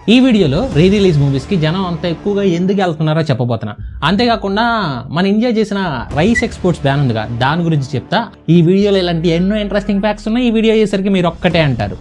ఈ వీడియోలో re release మూవీస్కి జనం అంత ఎక్కువగా ఎందుకు వెళ్తున్నారో చెప్పబోతున్నా అంతేకాకుండా మన ఇండియా చేసిన రైస్ ఎక్స్పోర్ట్స్ బ్యాన్ ఉందిగా దాని గురించి చెప్తా ఈ వీడియోలో ఇలాంటి ఎన్నో ఇంట్రెస్టింగ్ ఫ్యాక్ట్స్ ఉన్నాయి ఈ వీడియో చేసరికి మీరు ఒక్కటే అంటారు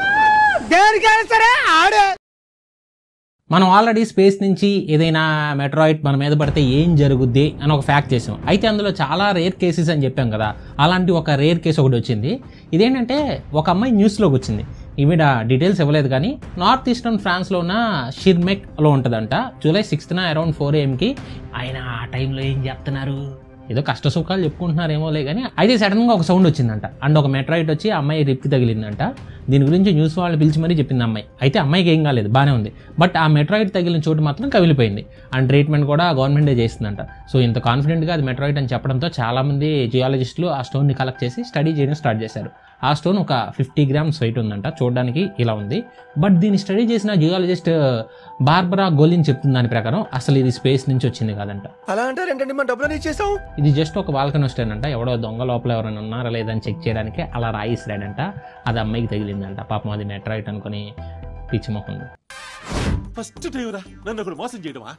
మనం ఆల్రెడీ స్పేస్ నుంచి ఏదైనా మెట్రాయిడ్ మన మీద పడితే ఏం జరుగుద్ది అని ఒక ఫ్యాక్ట్ చేసాం అయితే అందులో చాలా రేర్ కేసెస్ అని చెప్పాం కదా అలాంటి ఒక రేర్ కేసు ఒకటి వచ్చింది ఇదేంటంటే ఒక అమ్మాయి న్యూస్లోకి వచ్చింది ఈవిడ డీటెయిల్స్ ఇవ్వలేదు కానీ నార్త్ ఈస్టర్న్ ఫ్రాన్స్లో ఉన్న షిర్మెక్లో ఉంటుందంట జూలై సిక్స్త్న అరౌండ్ ఫోర్ ఏఎంకి ఆయన ఆ టైంలో ఏం చెప్తున్నారు ఏదో కష్ట సుఖాలు చెప్పుకుంటున్నారేమోలే కానీ అయితే సడన్గా ఒక సౌండ్ వచ్చిందంట అండ్ ఒక మెట్రాయిడ్ వచ్చి ఆ అమ్మాయి రిప్కి తగిలిందంట దీని గురించి న్యూస్ వాళ్ళు పిలిచి మరీ చెప్పింది అమ్మాయి అయితే అమ్మాయికి ఏం కాలేదు బాగానే ఉంది బట్ ఆ మెట్రాయిడ్ తగిలిన చోటు మాత్రం కవిలిపోయింది అండ్ ట్రీట్మెంట్ కూడా గవర్నమెంటే చేస్తుందంట సో ఇంత కాన్ఫిడెంట్గా అది మెట్రాయిడ్ అని చెప్పడంతో చాలామంది జియాలజిస్టులు ఆ స్టోన్ని కలెక్ట్ చేసి స్టడీ చేయడం స్టార్ట్ చేశారు ఆ స్టోన్ ఒక ఫిఫ్టీ గ్రామ్స్ వెయిట్ ఉందంట చూడడానికి ఇలా ఉంది బట్ దీన్ని స్టడీ చేసిన జియాలజిస్ట్ బార్బరా గోలిన్ చెప్తుంది దాని ప్రకారం అసలు ఇది స్పేస్ నుంచి వచ్చింది కాదంట అలా అంటారేంటండి మన డబ్బులు ఇచ్చేసాం ఇది జస్ట్ ఒక వాల్కనోస్టైన్ అంట ఎవడో దొంగ లోపల ఎవరైనా ఉన్నారా లేదని చెక్ చేయడానికి అలా రాయిస్తాడంట అది అమ్మాయికి తగిలిందంట పాపం అది మెట్రాయిట్ అనుకుని పిచ్చి మొహం ఫస్ట్ టైం రా నన్ను ఒకడు మోసం చేయడమా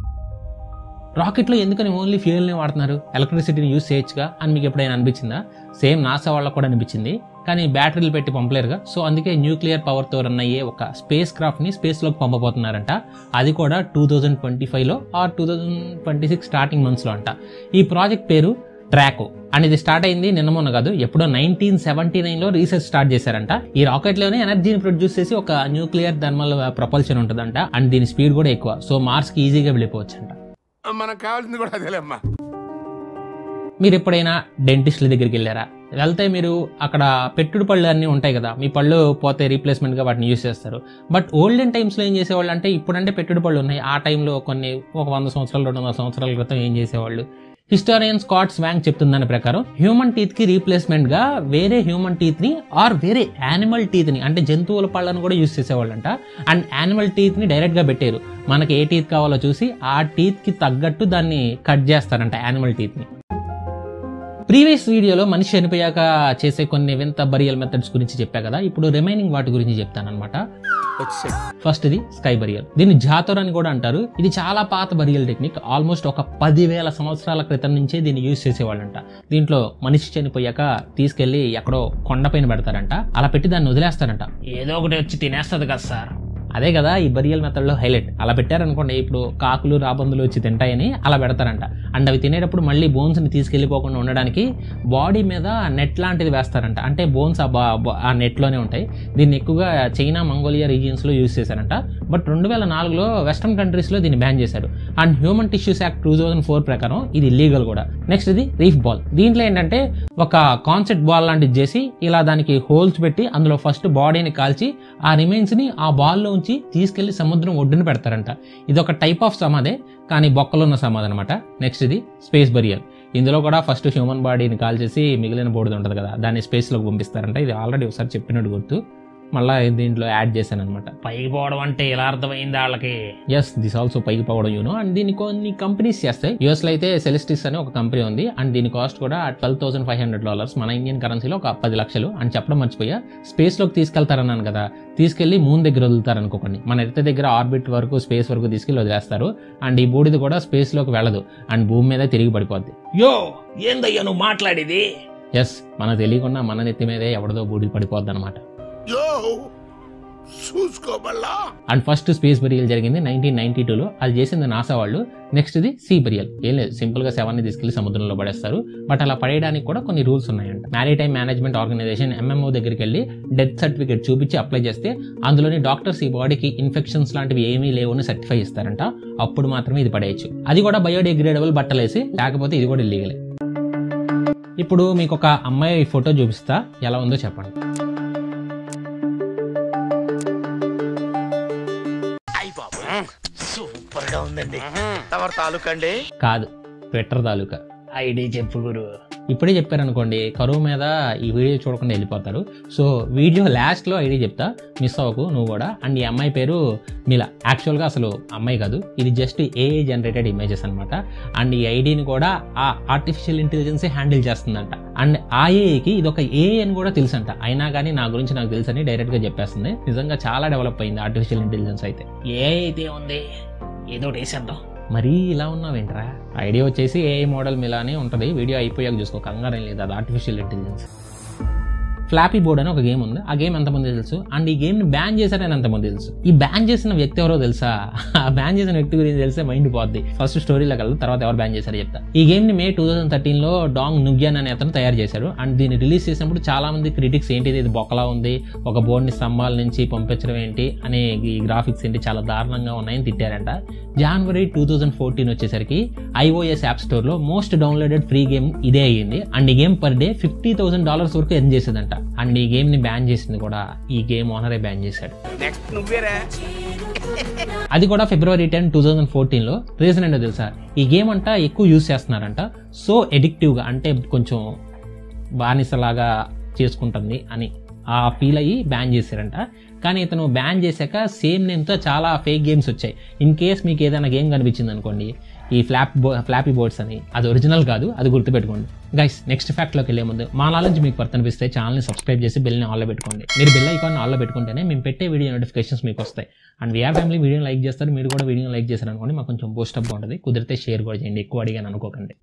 రాకెట్లో ఎందుకని ఓన్లీ ఫ్యూయల్నే వాడుతున్నారు ఎలక్ట్రిసిటీని యూజ్ చేయొచ్చుగా అని మీకు ఎప్పుడైనా అనిపించిందా సేమ్ నాసా వాళ్ళకు కూడా అనిపించింది కానీ బ్యాటరీలు పెట్టి పంపలేరుగా సో అందుకే న్యూక్లియర్ పవర్తో రన్ అయ్యే ఒక స్పేస్ క్రాఫ్ట్ని స్పేస్లోకి పంపబోతున్నారంట అది కూడా టూ థౌజండ్ ట్వంటీ ఫైవ్లో or two thousand twenty six starting మంత్స్లో అంట ఈ ప్రాజెక్ట్ పేరు ట్రాకో అండ్ ఇది స్టార్ట్ అయింది నిన్న మొన్న కాదు ఎప్పుడో నైన్టీన్ సెవెంటీ నైన్లో రీసెర్చ్ స్టార్ట్ చేశారంట ఈ రాకెట్లోనే ఎనర్జీని ప్రొడ్యూస్ చేసి ఒక న్యూక్లియర్ థర్మల్ ప్రపల్షన్ ఉంటుందంట అండ్ దీని స్పీడ్ కూడా ఎక్కువ సో మార్స్కి ఈజీగా వెళ్ళిపోవచ్చు అంట మనకు కావాల్సింది కూడా అదేలేమ్మా మీరు ఎప్పుడైనా డెంటిస్ట్ల దగ్గరికి వెళ్ళారా వెళ్తే మీరు అక్కడ పెట్టుడు పళ్ళు అన్నీ ఉంటాయి కదా మీ పళ్ళు పోతే రీప్లేస్మెంట్గా వాటిని యూస్ చేస్తారు బట్ ఓల్డెన్ టైమ్స్లో ఏం చేసేవాళ్ళు అంటే ఇప్పుడంటే పెట్టుడు పళ్ళు ఉన్నాయి ఆ టైంలో కొన్ని ఒక వంద సంవత్సరాలు రెండు వందల సంవత్సరాల క్రితం ఏం చేసేవాళ్ళు హిస్టారియన్ స్కాట్ స్వాంగ్ చెప్తున్న దాని ప్రకారం హ్యూమన్ టీత్ కి రీప్లేస్మెంట్ గా వేరే హ్యూమన్ టీత్ ని ఆర్ వేరే యానిమల్ టీత్ ని అంటే జంతువుల పళ్ళను కూడా యూస్ చేసేవాళ్ళంట అండ్ యానిమల్ టీత్ ని డైరెక్ట్ గా పెట్టారు మనకి ఏ టీత్ కావాలో చూసి ఆ టీత్ కి తగ్గట్టు దాన్ని కట్ చేస్తారంట యానిమల్ టీత్ ని ప్రీవియస్ వీడియోలో మనిషి చనిపోయాక చేసే కొన్ని వింత బరియల్ మెథడ్స్ గురించి చెప్పా కదా ఇప్పుడు రిమైనింగ్ వాటి గురించి చెప్తానన్నమాట వచ్చే ఫస్ట్ ఇది స్కై బరియల్ దీన్ని జాతర్ అని కూడా అంటారు ఇది చాలా పాత బరియల్ టెక్నిక్ ఆల్మోస్ట్ ఒక పదివేల సంవత్సరాల క్రితం నుంచే దీన్ని యూజ్ చేసేవాళ్ళంట దీంట్లో మనిషి చనిపోయాక తీసుకెళ్లి ఎక్కడో కొండపైన పెడతారంట అలా పెట్టి దాన్ని వదిలేస్తారంట ఏదో ఒకటి వచ్చి తినేస్తుంది కదా సార్ అదే కదా ఈ బరియల్ మెథడ్లో హైలైట్ అలా పెట్టారనుకోండి ఇప్పుడు కాకులు రాబందులు వచ్చి తింటాయని అలా పెడతారంట అండ్ అవి తినేటప్పుడు మళ్ళీ బోన్స్ని తీసుకెళ్ళిపోకుండా ఉండడానికి బాడీ మీద నెట్ లాంటిది వేస్తారంట అంటే బోన్స్ ఆ బా బా- ఆ నెట్లోనే ఉంటాయి దీన్ని ఎక్కువగా చైనా మంగోలియా రీజియన్స్లో యూజ్ చేశారంట బట్ రెండు వేల నాలుగులో వెస్ట్రన్ కంట్రీస్లో దీన్ని బ్యాన్ చేశారు and human tissues act two thousand four ప్రకారం ఇది ఇల్లీగల్ కూడా నెక్స్ట్ ఇది రీఫ్ బాల్ దీంట్లో ఏంటంటే ఒక కాన్సెప్ట్ బాల్ లాంటిది చేసి ఇలా దానికి హోల్స్ పెట్టి అందులో ఫస్ట్ బాడీని కాల్చి ఆ రిమైన్స్ని ఆ బాల్లో ఉంచి తీసుకెళ్లి సముద్రం ఒడ్డున పెడతారంట ఇది ఒక టైప్ ఆఫ్ సమాధే కానీ బొక్కలో ఉన్న సమాధి అనమాట నెక్స్ట్ ఇది స్పేస్ బరియల్ ఇందులో కూడా ఫస్ట్ హ్యూమన్ బాడీని కాల్ చేసి మిగిలిన బోర్డు ఉంటుంది కదా దాన్ని స్పేస్లోకి పంపిస్తారంట ఇది ఆల్రెడీ ఒకసారి చెప్పినట్టు గుర్తు మళ్ళీ దీంట్లో యాడ్ చేశాను అనమాట పైకి పోవడం అంటే ఎలా అర్థమైంది వాళ్ళకి ఎస్ దిస్ ఆల్సో పైకి పోవడం యూనో అండ్ దీన్ని కొన్ని కంపెనీస్ చేస్తాయి యూఎస్ లో అయితే సెలెస్టిస్ అనే ఒక కంపెనీ ఉంది అండ్ దీని కాస్ట్ కూడా twelve thousand five hundred dollars మన ఇండియన్ కరెన్సీలో ఒక పది లక్షలు అని చెప్పడం మర్చిపోయా స్పేస్ లోకి తీసుకెళ్తారన్నాను కదా తీసుకెళ్లి మూన్ దగ్గర వదులుతారు అనుకోకండి మన ఎర్త్ దగ్గర ఆర్బిట్ వరకు స్పేస్ వరకు తీసుకెళ్లి వదిలేస్తారు అండ్ ఈ బూడిది కూడా స్పేస్ లోకి వెళ్ళదు అండ్ భూమి మీద తిరిగి పడిపోద్ది యో ఏందయ్యా నువ్వు మాట్లాడేది ఎస్ మనకు తెలియకుండా మన నెత్తి మీదే ఎవరిదో బూడిది పడిపోద్ది అనమాట యో చూసుకోబల్లా అండ్ ఫస్ట్ స్పేస్ బరియల్ జరిగింది నైన్టీన్ నైన్టీ టూలో అది చేసింది నాసా వాళ్ళు నెక్స్ట్ ఇది సీ బరియల్ ఏం లేదు సింపుల్గా శవాన్ని తీసుకెళ్లి సముద్రంలో పడేస్తారు బట్ అలా పడేయడానికి కూడా కొన్ని రూల్స్ ఉన్నాయంట మ్యారిటైమ్ మేనేజ్మెంట్ ఆర్గనైజేషన్ ఎంఎంఓ దగ్గరికి వెళ్ళి డెత్ సర్టిఫికేట్ చూపించి అప్లై చేస్తే అందులోని డాక్టర్స్ ఈ బాడీకి ఇన్ఫెక్షన్స్ లాంటివి ఏమీ లేవని సర్టిఫై ఇస్తారంట అప్పుడు మాత్రమే ఇది పడేయచ్చు అది కూడా బయోడిగ్రేడబుల్ బట్టలేసి లేకపోతే ఇది కూడా ఇల్లీగలే ఇప్పుడు మీకు ఒక అమ్మాయి ఫోటో చూపిస్తా ఎలా ఉందో చెప్పండి సూపర్ గా ఉందండి తమరు తాలూకా అండి కాదు ట్విట్టర్ తాలూకా ఐడి చెప్పు గురు ఇప్పుడే చెప్పారనుకోండి కరువు మీద ఈ వీడియో చూడకుండా వెళ్ళిపోతారు సో వీడియో లాస్ట్లో ఐడి చెప్తా మిస్ అవ్వకు నువ్వు కూడా అండ్ ఈ అమ్మాయి పేరు మిలా యాక్చువల్గా అసలు అమ్మాయి కాదు ఇది జస్ట్ ఏఐ జనరేటెడ్ ఇమేజెస్ అనమాట అండ్ ఈ ఐడిని కూడా ఆ ఆర్టిఫిషియల్ ఇంటెలిజెన్సే హ్యాండిల్ చేస్తుందంట అండ్ ఆ ఏఐకి ఇది ఒక ఏఐ అని కూడా తెలుసంట అయినా కానీ నా గురించి నాకు తెలుసని డైరెక్ట్గా చెప్పేస్తుంది నిజంగా చాలా డెవలప్ అయింది ఆర్టిఫిషియల్ ఇంటెలిజెన్స్ అయితే ఏ అయితే ఉంది ఏదో వేసేద్దాం మరీ ఇలా ఉన్నావేంట్రా ఐడియా వచ్చేసి ఏఐ మోడల్ మిలానే ఉంటుంది వీడియో అయిపోయాక చూసుకో కంగారం లేదు అది ఆర్టిఫిషియల్ ఇంటెలిజెన్స్ ఫ్లాపీ బోర్డ్ అని ఒక గేమ్ ఉంది ఆ గేమ్ ఎంతమంది తెలుసు అండ్ ఈ గేమ్ని బ్యాన్ చేశారని ఎంతమంది తెలుసు ఈ బ్యాన్ చేసిన వ్యక్తి ఎవరో తెలుసా ఆ బ్యాన్ చేసిన వ్యక్తి గురించి తెలిసే మైండ్ పోద్ది ఫస్ట్ స్టోరీలోకి వెళ్తాం తర్వాత ఎవరు బ్యాన్ చేశారో చెప్తా ఈ గేమ్ని మే టూ థౌసండ్ థర్టీన్లో డాంగ్ నుగ్యాన్ అనే అతను తయారు చేశారు అండ్ దీన్ని రిలీజ్ చేసినప్పుడు చాలా మంది క్రిటిక్స్ ఏంటిది ఇది బొక్కలా ఉంది ఒక బోర్డ్ని స్తంభాల నుంచి పంపించడం ఏంటి అనే ఈ గ్రాఫిక్స్ ఏంటి చాలా దారుణంగా ఉన్నాయని తిట్టారంట జనవరి టూ థౌజండ్ ఫోర్టీన్ వచ్చేసరికి ఐఓఎస్ యాప్ స్టోర్లో మోస్ట్ డౌన్లోడెడ్ ఫ్రీ గేమ్ ఇదే అయ్యింది అండ్ ఈ game per day fifty thousand dollars వరకు ఎర్న్ చేసేదంట అండ్ ఈ గేమ్ని బ్యాన్ చేసింది కూడా ఈ గేమ్ ఓనరే బ్యాన్ చేశాడు నెక్స్ట్ నువ్వేరా అది కూడా ఫిబ్రవరి టెన్ టూ థౌజండ్ ఫోర్టీన్లో రీజన్ ఏంటో తెలుసా ఈ గేమ్ అంట ఎక్కువ యూస్ చేస్తున్నారంట సో ఎడిక్టివ్గా అంటే కొంచెం బానిసలాగా చేసుకుంటుంది అని ఆ ఫీల్ అయ్యి బ్యాన్ చేశారంట కానీ ఇతను బ్యాన్ చేశాక సేమ్ నేమ్తో చాలా ఫేక్ గేమ్స్ వచ్చాయి ఇన్ కేస్ మీకు ఏదైనా గేమ్ కనిపించింది అనుకోండి ఈ ఫ్లాప్ బో ఫ్లాపీ బోర్డ్స్ అని అది ఒరిజినల్ కాదు అది గుర్తుపెట్టుకోండి గైస్ నెక్స్ట్ ఫ్యాక్ట్లోకి వెళ్ళే ముందు మా నాలెడ్జ్ మీకు వర్త్ అనిపిస్తే ఛానల్ని సబ్స్క్రైబ్ చేసి బెల్ని ఆల్లో పెట్టుకోండి మీరు బెల్ ఐకాన్ ఆల్లో పెట్టుకుంటేనే మేము పెట్టే వీడియో నోటిఫికేషన్స్ మీకు వస్తాయి and we are family video like చేస్తారు మీరు కూడా వీడియో లైక్ చేశారు అనుకోండి మాకు కొంచెం బూస్టప్గా ఉంటుంది కుదిరితే షేర్ కూడా చేయండి ఎక్కువ అడిగాను అనుకోకండి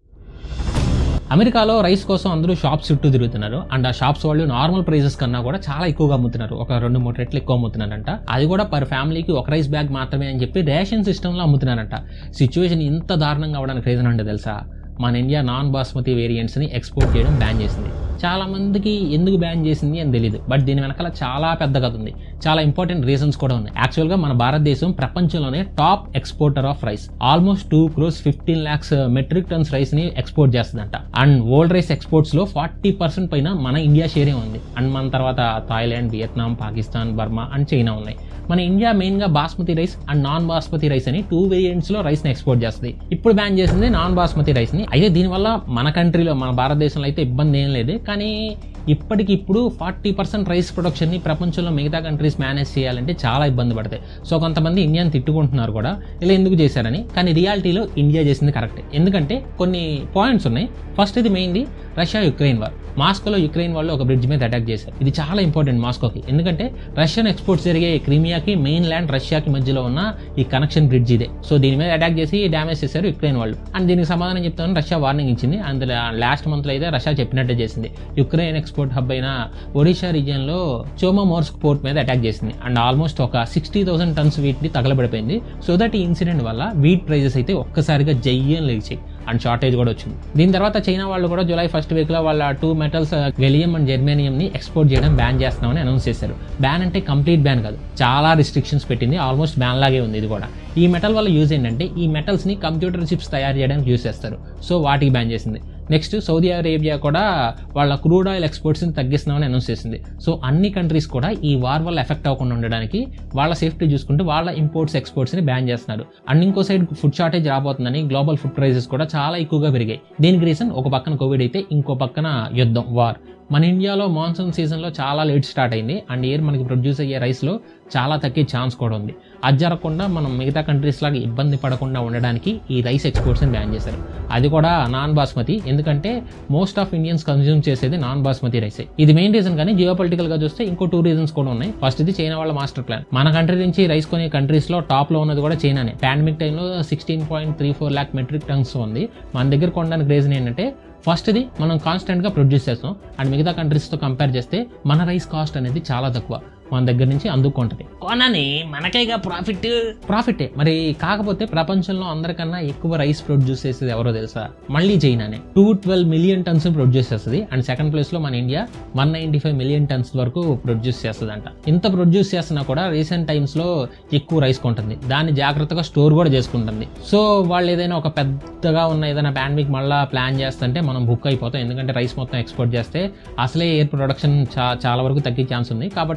అమెరికాలో రైస్ కోసం అందరూ షాప్స్ చుట్టూ తిరుగుతున్నారు అండ్ ఆ షాప్స్ వాళ్ళు నార్మల్ ప్రైజెస్ కన్నా కూడా చాలా ఎక్కువగా అమ్ముతున్నారు ఒక రెండు మూడు రెట్లు ఎక్కువ అమ్ముతున్నారంట అది కూడా పర్ ఫ్యామిలీకి ఒక రైస్ బ్యాగ్ మాత్రమే అని చెప్పి రేషన్ సిస్టంలో అమ్ముతున్నారంట సిచ్యువేషన్ ఇంత దారుణంగా అవడానికి రీజన్ అంటే తెలుసా మన ఇండియా నాన్ బాస్మతి వేరియంట్స్ని ఎక్స్పోర్ట్ చేయడం బ్యాన్ చేసింది చాలా మందికి ఎందుకు బ్యాన్ చేసింది అని తెలియదు బట్ దీని వెనకాల చాలా పెద్ద కథ ఉంది చాలా ఇంపార్టెంట్ రీజన్స్ కూడా ఉన్నాయి యాక్చువల్గా మన భారతదేశం ప్రపంచంలోనే top exporter of rice almost two crores fifteen lakhs metric tons rice ని ఎక్స్పోర్ట్ చేస్తుందంట అండ్ వరల్డ్ రైస్ ఎక్స్పోర్ట్స్ లో ఫార్టీ పర్సెంట్ పైన మన ఇండియా షేరే ఉంది అండ్ మన తర్వాత Thailand Vietnam Pakistan Burma and China ఉన్నాయి మన ఇండియా మెయిన్ గా basmati rice and non basmati rice అని టూ వేరియంట్స్ లో రైస్ ని ఎక్స్పోర్ట్ చేస్తుంది ఇప్పుడు బ్యాన్ చేసింది నాన్ బాస్మతి రైస్ ని అయితే దీనివల్ల మన కంట్రీలో మన భారతదేశంలో అయితే ఇబ్బంది ఏం లేదు కానీ ఇప్పటికిప్పుడు ఫార్టీ పర్సెంట్ రైస్ ప్రొడక్షన్ని ప్రపంచంలో మిగతా కంట్రీస్ మేనేజ్ చేయాలంటే చాలా ఇబ్బంది పడతాయి సో కొంతమంది ఇండియాని తిట్టుకుంటున్నారు కూడా ఇలా ఎందుకు చేశారని కానీ రియాలిటీలో ఇండియా చేసింది కరెక్టే ఎందుకంటే కొన్ని పాయింట్స్ ఉన్నాయి ఫస్ట్ ఇది మెయిన్ది రష్యా యుక్రెయిన్ వార్ మాస్కోలో యుక్రెయిన్ వాళ్ళు ఒక బ్రిడ్జ్ మీద అటాక్ చేశారు ఇది చాలా ఇంపార్టెంట్ మాస్కోకి ఎందుకంటే రష్యన్ ఎక్స్పోర్ట్స్ జరిగే క్రీమియాకి మెయిన్ ల్యాండ్ రష్యాకి మధ్యలో ఉన్న ఈ కనెక్షన్ బ్రిడ్జ్ ఇదే సో దీని మీద అటాక్ చేసి డ్యామేజ్ చేశారు యుక్రెయిన్ వాళ్ళు అండ్ దీనికి సమాధానం చెప్తాను రష్యా వార్నింగ్ ఇచ్చింది అండ్ లాస్ట్ మంత్లో అయితే రష్యా చెప్పినట్టే చేసింది యుక్రెయిన్ ఎక్స్పోర్ట్ హబ్ అయిన ఒడిషా రీజియన్లో చోమా మోర్స్క్ పోర్ట్ మీద అటాక్ చేసింది అండ్ ఆల్మోస్ట్ ఒక సిక్స్టీ థౌసండ్ టన్స్ వీటిని తగలబడిపోయింది సో దట్ ఈ ఇన్సిడెంట్ వల్ల వీట్ ప్రైజెస్ అయితే ఒక్కసారిగా జయ్యం లేచాయి అండ్ షార్టేజ్ కూడా వచ్చింది దీని తర్వాత చైనా వాళ్ళు కూడా జూలై ఫస్ట్ వీక్ లో వాళ్ళ two metals gallium and germanium ని ఎక్స్పోర్ట్ చేయడం బ్యాన్ చేస్తున్నామని అనౌన్స్ చేశారు బ్యాన్ అంటే కంప్లీట్ బ్యాన్ కాదు చాలా రిస్ట్రిక్షన్స్ పెట్టింది ఆల్మోస్ట్ బ్యాన్ లాగే ఉంది ఇది కూడా ఈ మెటల్ వల్ల యూజ్ ఏంటంటే ఈ మెటల్స్ ని కంప్యూటర్ చిప్స్ తయారు చేయడానికి యూజ్ చేస్తారు సో వాటికి బ్యాన్ చేసింది నెక్స్ట్ సౌదీ అరేబియా కూడా వాళ్ళ క్రూడ్ ఆయిల్ ఎక్స్పోర్ట్స్ని తగ్గిస్తున్నామని అనౌన్స్ చేసింది సో అన్ని కంట్రీస్ కూడా ఈ వార్ వల్ల ఎఫెక్ట్ అవ్వకుండా ఉండడానికి వాళ్ళ సేఫ్టీ చూసుకుంటూ వాళ్ళ ఇంపోర్ట్స్ ఎక్స్పోర్ట్స్ని బ్యాన్ చేస్తున్నారు అండ్ ఇంకో సైడ్ ఫుడ్ షార్టేజ్ రాబోతుందని గ్లోబల్ ఫుడ్ ప్రైసెస్ కూడా చాలా ఎక్కువగా పెరిగాయి దీనికి రీజన్ ఒక పక్కన కోవిడ్ అయితే ఇంకో పక్కన యుద్ధం వార్ మన ఇండియాలో మాన్సూన్ సీజన్లో చాలా లేట్ స్టార్ట్ అయింది అండ్ ఇయర్ మనకి ప్రొడ్యూస్ అయ్యే రైస్లో చాలా తగ్గే ఛాన్స్ కూడా ఉంది అది జరగకుండా మనం మిగతా కంట్రీస్ లాగా ఇబ్బంది పడకుండా ఉండడానికి ఈ రైస్ ఎక్స్పోర్ట్స్ని బ్యాన్ చేశారు అది కూడా నాన్ బాస్మతి ఎందుకంటే మోస్ట్ ఆఫ్ ఇండియన్స్ కన్జ్యూమ్ చేసేది నాన్ బాస్మతి రైసే ఇది మెయిన్ రీజన్ కానీ జియో గా చూస్తే ఇంకో టూ రీజన్స్ కూడా ఉన్నాయి ఫస్ట్ ఇది చైనా వాళ్ళ మాస్టర్ ప్లాన్ మన కంట్రీ నుంచి రైస్ కొనే కంట్రీస్లో టాప్లో ఉన్నది కూడా చైనానే పాండమిక్ టైంలో sixteen point three four lakh metric tons ఉంది మన దగ్గర కొనడానికి రీజన్ ఏంటంటే ఫస్ట్ది మనం కాన్స్టెంట్గా ప్రొడ్యూస్ చేస్తాం అండ్ మిగతా కంట్రీస్తో కంపేర్ చేస్తే మన రైస్ కాస్ట్ అనేది చాలా తక్కువ మన దగ్గర నుంచి అందుకుంటుంది కొనని మనకేగా ప్రాఫిట్ ప్రాఫిటే మరి కాకపోతే ప్రపంచంలో అందరికన్నా ఎక్కువ రైస్ ప్రొడ్యూస్ చేసేది ఎవరో తెలుసా మళ్ళీ చైనానే two twelve million tons produce చేస్తుంది అండ్ సెకండ్ ప్లేస్ లో మన India one ninety five million tons వరకు ప్రొడ్యూస్ చేస్తుంది అంట ఇంత ప్రొడ్యూస్ చేస్తున్నా కూడా రీసెంట్ టైమ్స్ లో ఎక్కువ రైస్ కొంటుంది దాన్ని జాగ్రత్తగా స్టోర్ కూడా చేసుకుంటుంది సో వాళ్ళు ఏదైనా ఒక పెద్దగా ఉన్న ఏదైనా పాండమిక్ మళ్ళీ ప్లాన్ చేస్తుంటే మనం బుక్ అయిపోతాం ఎందుకంటే రైస్ మొత్తం ఎక్స్పోర్ట్ చేస్తే అసలే ఎయిర్ ప్రొడక్షన్ చా చాలా వరకు తగ్గే ఛాన్స్ ఉంది కాబట్టి మన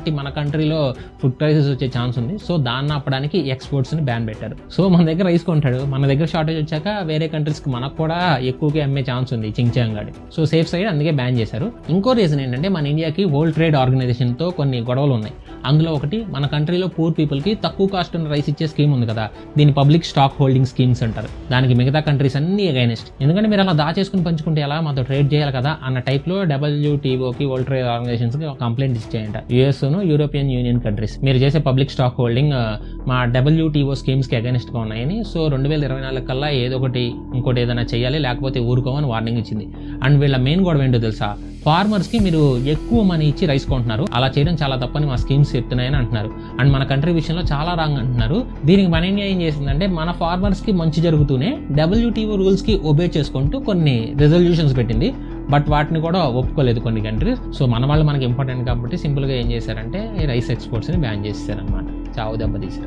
కంట్రీలో ఫుడ్ క్రైసిస్ వచ్చే ఛాన్స్ ఉంది సో దాన్ని ఆపడానికి ఎక్స్పోర్ట్స్ని బ్యాన్ పెట్టారు సో మన దగ్గర రైస్ కొంటాడు మన దగ్గర షార్టేజ్ వచ్చాక వేరే కంట్రీస్కి మనకు కూడా ఎక్కువగా అమ్మే ఛాన్స్ ఉంది చింగ్చాంగ్ గాడి సో సేఫ్ సైడ్ అందుకే బ్యాన్ చేశారు ఇంకో రీజన్ ఏంటంటే మన ఇండియాకి వరల్డ్ ట్రేడ్ ఆర్గనైజేషన్తో కొన్ని గొడవలు ఉన్నాయి అందులో ఒకటి మన కంట్రీలో పూర్ పీపుల్కి తక్కువ కాస్ట్ ఉన్న రైస్ ఇచ్చే స్కీమ్ ఉంది కదా దీన్ని పబ్లిక్ స్టాక్ హోల్డింగ్ స్కీమ్స్ అంటారు దానికి మిగతా కంట్రీస్ అన్ని అగైనెస్ట్ ఎందుకంటే మీరు అలా దాచేసుకుని పంచుకుంటే ఎలా మాతో ట్రేడ్ చేయాలి కదా అన్న టైప్లో డబ్ల్యూటీఓకి వరల్డ్ ట్రేడ్ ఆర్గనైజేషన్స్కి ఒక కంప్లైంట్ ఇచ్చేయంట యూఎస్ను యూరోపియన్ యూనియన్ కంట్రీస్ మీరు చేసే పబ్లిక్ స్టాక్ హోల్డింగ్ ఆ, మా డబ్ల్యూటీఓ స్కీమ్స్కి అగైనెస్ట్గా ఉన్నాయని సో రెండు వేల ఇరవై నాలుగు కల్లా ఏదో ఒకటి ఇంకోటి ఏదైనా చేయాలి లేకపోతే ఊరుకోమని వార్నింగ్ ఇచ్చింది అండ్ వీళ్ళ మెయిన్ గొడవ ఏంటో తెలుసా ఫార్మర్స్కి మీరు ఎక్కువ మనీ ఇచ్చి రైస్ కొంటున్నారు అలా చేయడం చాలా తప్పని మా స్కీమ్స్ చెప్తున్నాయని అంటున్నారు అండ్ మన కంట్రీ విషయంలో చాలా రాంగ్ అంటున్నారు దీనికి మన ఇండియా ఏం చేసిందంటే మన ఫార్మర్స్కి మంచి జరుగుతూనే డబ్ల్యూటీఓ రూల్స్కి ఒబే చేసుకుంటూ కొన్ని రెజల్యూషన్స్ పెట్టింది బట్ వాటిని కూడా ఒప్పుకోలేదు కొన్ని కంట్రీస్ సో మన వాళ్ళు మనకి ఇంపార్టెంట్ కాబట్టి సింపుల్గా ఏం చేశారంటే ఈ రైస్ ఎక్స్పోర్ట్స్ని బ్యాన్ చేశారనమాట చావు దెబ్బ తీశారు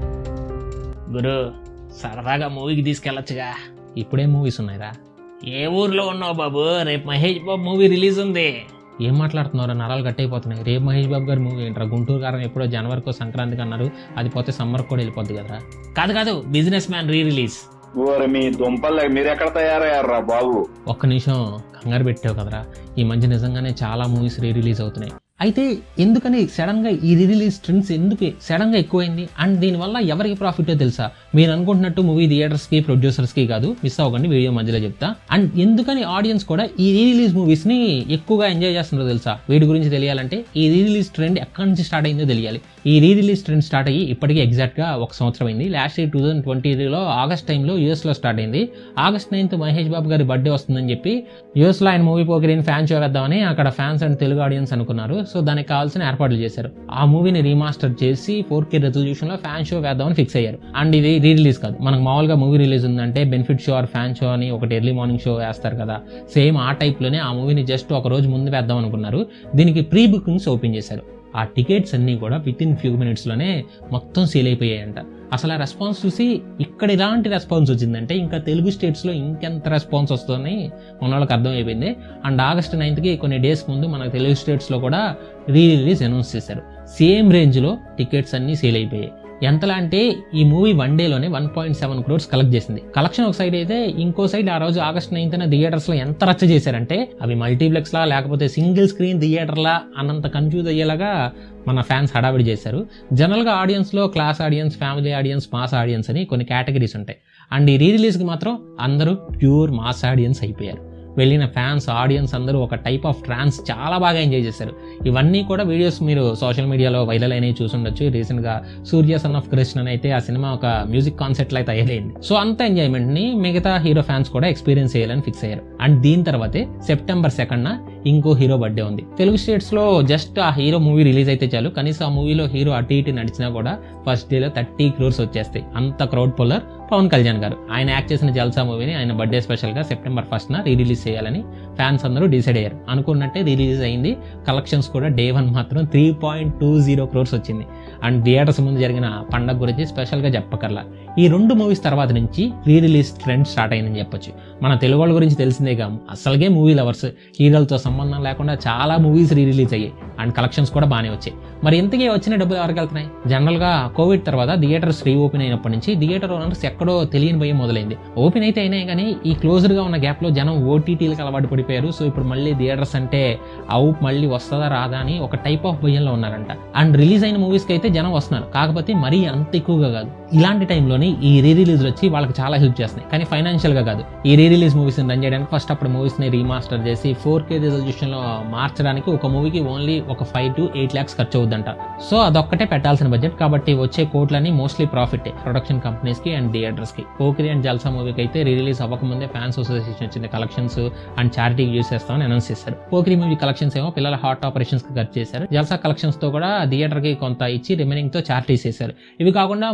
గురు సరదాగా మూవీకి తీసుకెళ్ళొచ్చుగా ఇప్పుడే మూవీస్ ఉన్నాయిరా ఏ ఊర్లో ఉన్నావు బాబు రేపు మహేష్ బాబు మూవీ రిలీజ్ ఉంది ఏం మాట్లాడుతున్నారో నరాలు కట్టయిపోతున్నాయి రేపు మహేష్ బాబు గారి మూవీ ఏంట్రా గుంటూరు కారం ఎప్పుడో జనవరికో సంక్రాంతికి అన్నారు అది పోతే సమ్మర్ కూడా వెళ్ళిపోద్ది కదరా కాదు కాదు బిజినెస్ మ్యాన్ రీ రిలీజ్ ఓరి మీ దుంపలు మీరు ఎక్కడ తయారయ్యారా బాబు ఒక్క నిమిషం కంగారు పెట్టావు కదరా ఈ మధ్య నిజంగానే చాలా మూవీస్ రీ రిలీజ్ అవుతున్నాయి అయితే ఎందుకని సడన్గా ఈ రీ రిలీజ్ ట్రెండ్స్ ఎందుకు సడన్గా ఎక్కువైంది అండ్ దీనివల్ల ఎవరికి ప్రాఫిటో తెలుసా మీరు అనుకుంటున్నట్టు మూవీ థియేటర్స్కి ప్రొడ్యూసర్స్కి కాదు మిస్ అవ్వకండి వీడియో మధ్యలో చెప్తా అండ్ ఎందుకని ఆడియన్స్ కూడా ఈ రీ రిలీజ్ మూవీస్ని ఎక్కువగా ఎంజాయ్ చేస్తున్నారో తెలుసా వీటి గురించి తెలియాలంటే ఈ రీ రిలీజ్ ట్రెండ్ ఎక్కడి నుంచి స్టార్ట్ అయిందో తెలియాలి ఈ రీ రిలీజ్ ట్రెండ్ స్టార్ట్ అయ్యి ఇప్పటికీ ఎగ్జాక్ట్గా ఒక సంవత్సరం అయింది లాస్ట్ ఇయర్ టూ థౌసండ్ ట్వంటీలో ఆగస్ట్ టైంలో యూఎస్లో స్టార్ట్ అయింది ఆగస్ట్ నైన్త్ మహేష్ బాబు గారి బర్త్డే వస్తుందని చెప్పి యూఎస్లో ఆయన మూవీ పోకిరిని ఫ్యాన్ షో వేద్దామని అక్కడ ఫ్యాన్స్ అండ్ తెలుగు ఆడియన్స్ అనుకున్నారు సో దానికి కావాల్సిన ఏర్పాట్లు చేశారు ఆ మూవీని రీమాస్టర్ చేసి ఫోర్ కే రెజల్యూషన్లో ఫ్యాన్ షో వేద్దామని ఫిక్స్ అయ్యారు అండ్ ఇది రీ రిలీజ్ కాదు మనకు మామూలుగా మూవీ రిలీజ్ ఉందంటే benefit show or fan show అని ఒకటి ఎర్లీ మార్నింగ్ షో వేస్తారు కదా సేమ్ ఆ టైప్లోనే ఆ మూవీని జస్ట్ ఒక రోజు ముందు వేద్దాం అనుకున్నారు దీనికి ప్రీ బుకింగ్స్ ఓపెన్ చేశారు ఆ టికెట్స్ అన్నీ కూడా విత్ ఇన్ ఫ్యూ మినిట్స్లోనే మొత్తం సేల్ అయిపోయాయంట అసలు ఆ రెస్పాన్స్ చూసి ఇక్కడ ఇలాంటి రెస్పాన్స్ వచ్చిందంటే ఇంకా తెలుగు స్టేట్స్లో ఇంకెంత రెస్పాన్స్ వస్తుందని మన వాళ్ళకి అర్థమైపోయింది అండ్ ఆగస్ట్ నైన్త్కి కొన్ని డేస్ ముందు మన తెలుగు స్టేట్స్లో కూడా రీ రిలీజ్ అనౌన్స్ చేశారు సేమ్ రేంజ్లో టికెట్స్ అన్నీ సేల్ అయిపోయాయి ఎంతలా అంటే ఈ మూవీ వన్ డేలోనే one point seven crores collect చేసింది కలెక్షన్ ఒక సైడ్ అయితే ఇంకో సైడ్ ఆ రోజు ఆగస్ట్ నైన్త్ థియేటర్స్ లో ఎంత రచ్చ చేశారంటే అవి మల్టీప్లెక్స్ లా లేకపోతే సింగిల్ స్క్రీన్ థియేటర్ లా అన్నంత కన్ఫ్యూజ్ అయ్యేలాగా మన ఫ్యాన్స్ హడావిడి చేశారు జనరల్గా ఆడియన్స్లో class audience family audience mass audience అని కొన్ని కేటగిరీస్ ఉంటాయి అండ్ ఈ రీ రిలీజ్కి మాత్రం అందరూ ప్యూర్ మాస్ ఆడియన్స్ అయిపోయారు వెళ్ళిన ఫ్యాన్స్ ఆడియన్స్ అందరూ ఒక టైప్ ఆఫ్ ట్రాన్స్ చాలా బాగా ఎంజాయ్ చేశారు ఇవన్నీ కూడా వీడియోస్ మీరు సోషల్ మీడియాలో వైరల్ అయినవి చూసుండొచ్చు రీసెంట్గా సూర్య సన్ ఆఫ్ కృష్ణ అని అయితే ఆ సినిమా ఒక మ్యూజిక్ కాన్సెప్ట్ అయితే తయారైంది సో అంత ఎంజాయ్మెంట్ని మిగతా హీరో ఫ్యాన్స్ కూడా ఎక్స్పీరియన్స్ చేయాలని ఫిక్స్ అయ్యారు అండ్ దీని తర్వాతే సెప్టెంబర్ సెకండ్న ఇంకో హీరో బర్త్డే ఉంది తెలుగు స్టేట్స్లో జస్ట్ ఆ హీరో మూవీ రిలీజ్ అయితే చాలు కనీసం ఆ మూవీలో హీరో అటు ఇటు నడిచినా కూడా ఫస్ట్ డేలో థర్టీ క్రోర్స్ వచ్చేస్తాయి అంత క్రౌడ్ పుల్లర్ పవన్ కళ్యాణ్ గారు ఆయన యాక్ట్ చేసిన జల్సా మూవీని ఆయన బర్త్డే స్పెషల్గా సెప్టెంబర్ ఫస్ట్న రీ రిలీజ్ చేయాలని ఫ్యాన్స్ అందరూ డిసైడ్ అయ్యారు అనుకున్నట్టే రీ రిలీజ్ అయింది కలెక్షన్స్ కూడా డే వన్ మాత్రం three point two zero crores వచ్చింది అండ్ థియేటర్స్ ముందు జరిగిన పండగ గురించి స్పెషల్గా చెప్పకర్లా ఈ రెండు మూవీస్ తర్వాత నుంచి రీ రిలీజ్ ట్రెండ్ స్టార్ట్ అయిందని చెప్పొచ్చు మన తెలుగు వాళ్ళ గురించి తెలిసిందే కాము అసలుగే మూవీ లవర్స్ హీరోలతో సంబంధం లేకుండా చాలా మూవీస్ రీ రిలీజ్ అయ్యాయి అండ్ కలెక్షన్స్ కూడా బాగానే వచ్చాయి మరి ఇంతకీ వచ్చిన డబ్బులు ఎవరికి వెళ్తున్నాయి జనరల్గా కోవిడ్ తర్వాత థియేటర్స్ రీ ఓపెన్ అయినప్పటి నుంచి థియేటర్ ఓనర్స్ ఎక్కడో తెలియని భయం మొదలైంది ఓపెన్ అయితే అయినాయి కానీ ఈ క్లోజ్డ్గా ఉన్న గ్యాప్లో జనం ఓటీటీలకు అలవాటు పడిపోయారు సో ఇప్పుడు మళ్ళీ థియేటర్స్ అంటే అవు మళ్ళీ వస్తుందా రాదా అని ఒక టైప్ ఆఫ్ భయంలో ఉన్నారంట అండ్ రిలీజ్ అయిన మూవీస్కి అయితే జనం వస్తున్నారు కాకపోతే మరీ అంత ఎక్కువగా కాదు ఇలాంటి టైంలోని ఈ రీ రిలీజ్లు వచ్చి వాళ్ళకి చాలా హెల్ప్ చేస్తున్నాయి కానీ ఫైనాన్షియల్గా కాదు ఈ రీ రిలీజ్ మూవీస్ని రన్ చేయడానికి ఫస్ట్ అప్పుడు మూవీస్ని రీమాస్టర్ చేసి ఫోర్ కే రిజల్యూషన్లో మార్చడానికి ఒక మూవీకి ఓన్లీ ఒక ఫైవ్ టు ఎయిట్ ల్యాక్స్ ఖర్చు అవుద్దంట సో అదొక్కటే పెట్టాల్సిన బడ్జెట్ కాబట్టి వచ్చే కోట్లన్నీ మోస్ట్లీ ప్రాఫిట్ ప్రొడక్షన్ కంపెనీస్కి అండ్ థియేటర్స్కి పోకిరి అండ్ జల్సా మూవీకి అయితే రీ రిలీజ్ అవ్వకముందే ఫ్యాన్స్ అసోసియేషన్ వచ్చింది కలెక్షన్స్ అండ్ చారిటీకి యూస్ చేస్తామని అనౌన్స్ చేశారు పోకిరి మూవీ కలెక్షన్స్ ఏమో పిల్లల హార్ట్ ఆపరేషన్స్ కి ఖర్చు చేశారు జల్సా కలెక్షన్స్ తో కూడా థియేటర్ కి కొంత ఇచ్చి రిమైనింగ్ తో చారిటీస్ చేశారు ఇవి కాకుండా most of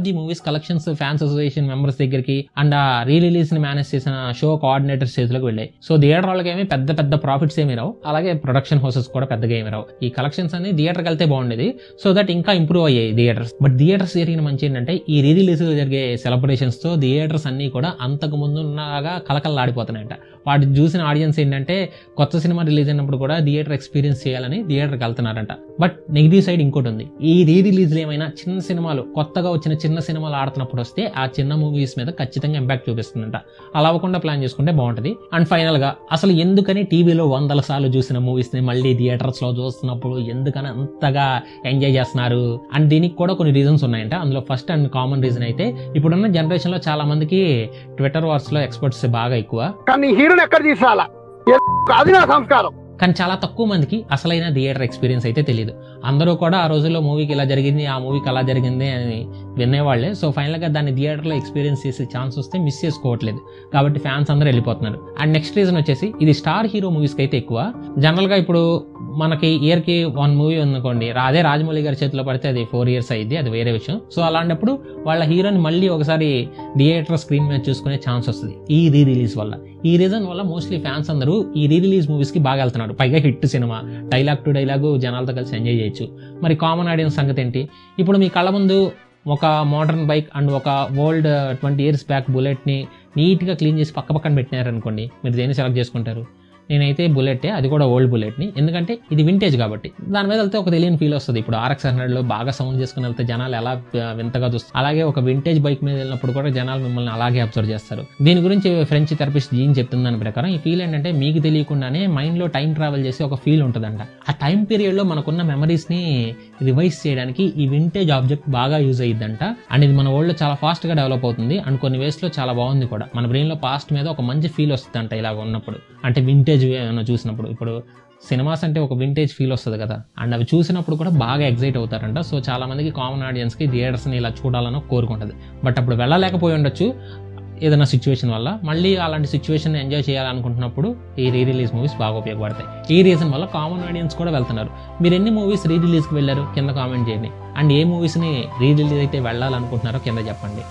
of the movies collections fans association members దగ్గరికి అండ్ ఆ రీ రిలీజ్ ని మేనేజ్ చేసిన షో కోఆర్డినేటర్ చేతిలోకి వెళ్ళాయి సో థియేటర్ వాళ్ళకి ఏమి పెద్ద పెద్ద ప్రాఫిట్స్ ఏమి రావు అలాగే ప్రొడక్షన్ హౌసెస్ కూడా పెద్దగా ఏమి రావు ఈ కలెక్షన్స్ అన్ని థియేటర్కి వెళ్తే బాగుండేది సో దట్ ఇంకా ఇంప్రూవ్ అయ్యాయి థియేటర్స్ బట్ థియేటర్స్ జరిగిన మంచి ఏంటంటే ఈ రీ రిలీజ్ జరిగే సెలబ్రేషన్స్ తో థియేటర్స్ అన్ని కూడా అంతకు ముందు ఉన్నగా కలకలలాడిపోతున్నాయంట వాటి చూసిన ఆడియన్స్ ఏంటంటే కొత్త సినిమా రిలీజ్ అయినప్పుడు కూడా థియేటర్ ఎక్స్పీరియన్స్ చేయాలని థియేటర్కి వెళ్తున్నారంట బట్ నెగిటివ్ సైడ్ ఇంకోటి ఉంది ఈ రీ రిలీజ్లు ఏమైనా చిన్న సినిమాలు కొత్తగా వచ్చిన చిన్న సినిమాలు ఆడుతున్నప్పుడు వస్తే ఆ చిన్న మూవీస్ మీద ఖచ్చితంగా ఇంపాక్ట్ చూపిస్తుందంట అలా అవ్వకుండా ప్లాన్ చేసుకుంటే బాగుంటుంది అండ్ ఫైనల్ గా అసలు ఎందుకని టీవీలో వందల సార్లు చూసిన మూవీస్ ని మళ్ళీ థియేటర్స్ లో చూస్తున్నప్పుడు ఎందుకని అంతగా ఎంజాయ్ చేస్తున్నారు అండ్ దీనికి కూడా కొన్ని రీజన్స్ ఉన్నాయంట అందులో ఫస్ట్ అండ్ కామన్ రీజన్ అయితే ఇప్పుడున్న జనరేషన్ లో చాలా మందికి ట్విట్టర్ వార్స్ లో ఎక్స్పర్ట్స్ బాగా ఎక్కువ కానీ హీరోని ఎక్కడ తీసాలా అది నా సంస్కారం కానీ చాలా తక్కువ మందికి అసలైన థియేటర్ ఎక్స్పీరియన్స్ అయితే తెలియదు అందరూ కూడా ఆ రోజుల్లో మూవీకి ఇలా జరిగింది ఆ మూవీకి అలా జరిగింది అని వినేవాళ్ళే సో ఫైనల్గా దాన్ని థియేటర్లో ఎక్స్పీరియన్స్ చేసే ఛాన్స్ వస్తే మిస్ చేసుకోవట్లేదు కాబట్టి ఫ్యాన్స్ అందరూ వెళ్ళిపోతున్నారు అండ్ నెక్స్ట్ రీజన్ వచ్చేసి ఇది స్టార్ హీరో మూవీస్కి అయితే ఎక్కువ జనరల్గా ఇప్పుడు మనకి ఇయర్కి వన్ మూవీ ఉందనుకోండి రా- అదే రాజమౌళి గారి చేతిలో పడితే అది ఫోర్ ఇయర్స్ అయింది అది వేరే విషయం సో అలాంటప్పుడు వాళ్ళ హీరోని మళ్ళీ ఒకసారి థియేటర్ స్క్రీన్ మీద చూసుకునే ఛాన్స్ వస్తుంది ఈ రీ రిలీజ్ వల్ల ఈ రీజన్ వల్ల మోస్ట్లీ ఫ్యాన్స్ అందరూ ఈ రీ రిలీజ్ మూవీస్కి బాగా వెళ్తున్నారు పైగా హిట్ సినిమా డైలాగ్ టు డైలాగు జనాలతో కలిసి ఎంజాయ్ చేయొచ్చు మరి కామన్ ఆడియన్స్ సంగతి ఏంటి ఇప్పుడు మీ కళ్ళ ముందు ఒక మోడర్న్ బైక్ అండ్ ఒక ఓల్డ్ ట్వంటీ ఇయర్స్ బ్యాక్ బుల్లెట్ని నీట్గా క్లీన్ చేసి పక్క పక్కన పెట్టినారనుకోండి మీరు దేన్ని సెలెక్ట్ చేసుకుంటారు నేనైతే బుల్లెట్టే అది కూడా ఓల్డ్ బుల్లెట్ని ఎందుకంటే ఇది వింటేజ్ కాబట్టి దాని మీద వెళ్తే ఒక తెలియని ఫీల్ వస్తుంది ఇప్పుడు ఆర్ఎక్స్ హండ్రెడ్లో బాగా సౌండ్ చేసుకుని వెళ్తే జనాలు ఎలా ఆ, వింతగా చూస్తారు అలాగే ఒక వింటేజ్ బైక్ మీద వెళ్ళినప్పుడు కూడా జనాలు మిమ్మల్ని అలాగే అబ్జర్వ్ చేస్తారు దీని గురించి ఫ్రెంచ్ థెరపిస్ట్ జీన్ చెప్తున్న దాని ప్రకారం ఈ ఫీల్ ఏంటంటే మీకు తెలియకుండానే మైండ్లో టైం ట్రావెల్ చేసి ఒక ఫీల్ ఉంటుందంట ఆ టైం పీరియడ్లో మనకున్న మెమరీస్ని రివైజ్ చేయడానికి ఈ వింటేజ్ ఆబ్జెక్ట్ బాగా యూజ్ అయ్యిద్దంట అండ్ ఇది మన వరల్డ్లో చాలా ఫాస్ట్గా డెవలప్ అవుతుంది అండ్ కొన్ని వేస్లో చాలా బాగుంది కూడా మన బ్రెయిన్లో పాస్ట్ మీద ఒక మంచి ఫీల్ వస్తుందంట ఇలా ఉన్నప్పుడు అంటే వింటేజ్ ఏమైనా చూసినప్పుడు ఇప్పుడు సినిమాస్ అంటే ఒక వింటేజ్ ఫీల్ వస్తుంది కదా అండ్ అవి చూసినప్పుడు కూడా బాగా ఎగ్జైట్ అవుతారంట సో చాలా మందికి కామన్ ఆడియన్స్కి థియేటర్స్ని ఇలా చూడాలని కోరుకుంటుంది బట్ అప్పుడు వెళ్ళలేకపోయి ఉండొచ్చు ఏదైనా సిచ్యువేషన్ వల్ల మళ్ళీ అలాంటి సిచ్యువేషన్ ఎంజాయ్ చేయాలనుకుంటున్నప్పుడు ఈ రీ రిలీజ్ మూవీస్ బాగా ఉపయోగపడతాయి ఈ రీజన్ వల్ల కామన్ ఆడియన్స్ కూడా వెళ్తున్నారు మీరు ఎన్ని మూవీస్ రీ రిలీజ్కి వెళ్ళారు కింద కామెంట్ చేయండి అండ్ ఏ మూవీస్ని రీ రిలీజ్ అయితే వెళ్ళాలనుకుంటున్నారో కింద చెప్పండి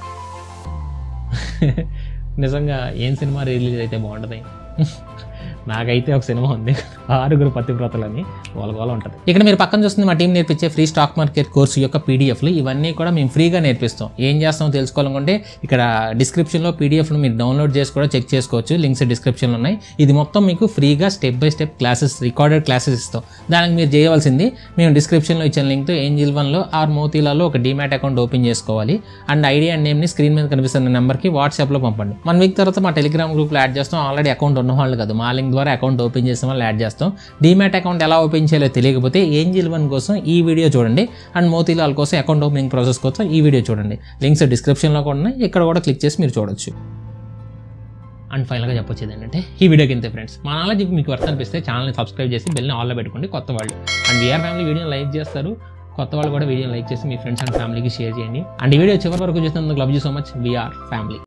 నిజంగా ఏం సినిమా రీ రిలీజ్ అయితే బాగుంటుంది నాకైతే ఒక సినిమా ఉంది ఆరుగురు పతివ్రతలని వాళ్ళ గోల ఉంటుంది ఇక్కడ మీరు పక్కన చూస్తుంది మా టీం నేర్పించే ఫ్రీ స్టాక్ మార్కెట్ కోర్సు యొక్క పీడిఎఫ్లు ఇవన్నీ కూడా మేము ఫ్రీగా నేర్పిస్తాం ఏం చేస్తామో తెలుసుకోవాలనుకుంటే ఇక్కడ డిస్క్రిప్షన్లో పీడిఎఫ్ను మీరు డౌన్లోడ్ చేసి కూడా చెక్ చేసుకోవచ్చు లింక్స్ డిస్క్రిప్షన్లో ఉన్నాయి ఇది మొత్తం మీకు ఫ్రీగా step by step classes recorded classes ఇస్తాం దానికి మీరు చేయవలసింది మేము డిస్క్రిప్షన్లో ఇచ్చిన లింక్తో ఏంజిల్ వన్లో ఆర్ మోతీలలో ఒక డీమ్యాట్ అకౌంట్ ఓపెన్ చేసుకోవాలి అండ్ ఐడియా అండ్ నేమ్ని స్క్రీన్ మీద కనిపిస్తున్న నెంబర్కి వాట్సాప్లో పంపండి వన్ వీక్ తర్వాత మా టెలిగ్రామ్ గ్రూప్లో యాడ్ చేస్తాం ఆల్రెడీ అకౌంట్ ఉన్న వాళ్ళు కాదు మా లింక్ ద్వారా అకౌంట్ ఓపెన్ చేసిన వాళ్ళు యాడ్ చేస్తాం డీమ్యాట్ అకౌంట్ ఎలా ఓపెన్ చేయాలో తెలియకపోతే ఏంజిల్ వన్ కోసం ఈ వీడియో చూడండి అండ్ మోతీలాల్ కోసం అకౌంట్ ఓపెనింగ్ ప్రాసెస్ కోసం ఈ వీడియో చూడండి లింక్స్ డిస్క్రిప్షన్లో కూడా ఉన్నాయి ఇక్కడ కూడా క్లిక్ చేసి మీరు చూడొచ్చు అండ్ ఫైనల్గా చెప్పొచ్చేది ఏంటంటే ఈ వీడియోకి ఇంతే ఫ్రెండ్స్ మా నాలెడ్జ్ మీకు వర్త్ అనిపిస్తే ఛానల్ని సబ్స్క్రైబ్ చేసి బెల్ని ఆల్లో పెట్టుకోండి కొత్త వాళ్ళు అండ్ వీఆర్ ఫ్యామిలీ వీడియోని లైక్ చేస్తారు కొత్త వాళ్ళు కూడా వీడియోని లైక్ చేసి మీ ఫ్రెండ్స్ అండ్ ఫ్యామిలీకి షేర్ చేయండి అండ్ ఈ వీడియో చివరి వరకు చూసినందుకు love you so much V R family